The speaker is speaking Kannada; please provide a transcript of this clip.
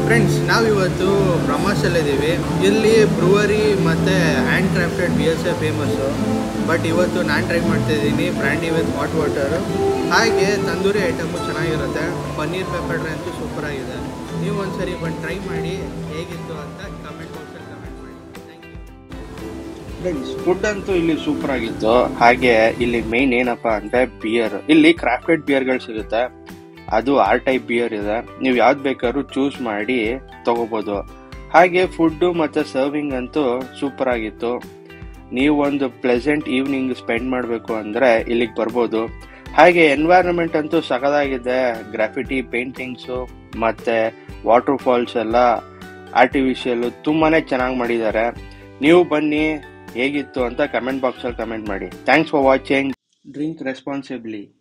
ಫ್ರೆಂಡ್ಸ್ ನಾವಿವತ್ತು ಬ್ರಹ್ಮಸಲ್ಲಿದ್ದೀವಿ ಇಲ್ಲಿ ಬ್ರೂವರಿ ಮತ್ತು ಹ್ಯಾಂಡ್ ಕ್ರಾಫ್ಟೆಡ್ ಬಿಯರ್ಸೇ ಫೇಮಸ್ಸು ಬಟ್ ಇವತ್ತು ನಾನು ಟ್ರೈ ಮಾಡ್ತಾ ಇದ್ದೀನಿ ಬ್ರ್ಯಾಂಡಿ ವಿತ್ ಹಾಟ್ ವಾಟರು ಹಾಗೆ ತಂದೂರಿ ಐಟಮು ಚೆನ್ನಾಗಿರುತ್ತೆ ಪನ್ನೀರ್ ಪೆಪ್ಪರ್ ಡ್ರೈ ಅಂತೂ ಸೂಪರಾಗಿದೆ ನೀವು ಒಂದ್ಸರಿ ಬಂದು ಟ್ರೈ ಮಾಡಿ ಹೇಗಿತ್ತು ಅಂತ ಕಮೆಂಟ್ ಬಾಕ್ಸಲ್ಲಿ ಕಮೆಂಟ್ ಮಾಡಿ ಥ್ಯಾಂಕ್ ಯು ಫ್ರೆಂಡ್ಸ್ ಫುಡ್ ಅಂತೂ ಇಲ್ಲಿ ಸೂಪರ್ ಆಗಿತ್ತು ಹಾಗೆ ಇಲ್ಲಿ ಮೇನ್ ಏನಪ್ಪಾ ಅಂದ್ರೆ ಬಿಯರ್ ಇಲ್ಲಿ ಕ್ರಾಫ್ಟೆಡ್ ಬಿಯರ್ಗಳು ಸಿಗುತ್ತೆ ಅದು ಆರ್ ಟೈಪ್ ಬಿಯರ್ ಇದೆ ನೀವು ಯಾವ್ದು ಬೇಕಾದ್ರೂ ಚೂಸ್ ಮಾಡಿ ತಗೋಬಹುದು ಹಾಗೆ ಫುಡ್ ಮತ್ತೆ ಸರ್ವಿಂಗ್ ಅಂತೂ ಸೂಪರ್ ಆಗಿತ್ತು ನೀವು ಒಂದು ಪ್ಲೆಸೆಂಟ್ ಈವ್ನಿಂಗ್ ಸ್ಪೆಂಡ್ ಮಾಡಬೇಕು ಅಂದ್ರೆ ಇಲ್ಲಿಗೆ ಬರ್ಬೋದು ಹಾಗೆ ಎನ್ವೈರನ್ಮೆಂಟ್ ಅಂತೂ ಸಖದಾಗಿದೆ ಗ್ರಾಫಿಟಿ ಪೇಂಟಿಂಗ್ಸು ಮತ್ತೆ ವಾಟರ್ ಫಾಲ್ಸ್ ಎಲ್ಲ ಆರ್ಟಿಫಿಷಿಯಲ್ ತುಂಬಾನೇ ಚೆನ್ನಾಗಿ ಮಾಡಿದ್ದಾರೆ ನೀವು ಬನ್ನಿ ಹೇಗಿತ್ತು ಅಂತ ಕಮೆಂಟ್ ಬಾಕ್ಸಲ್ಲಿ ಕಮೆಂಟ್ ಮಾಡಿ thanks for watching drink responsibly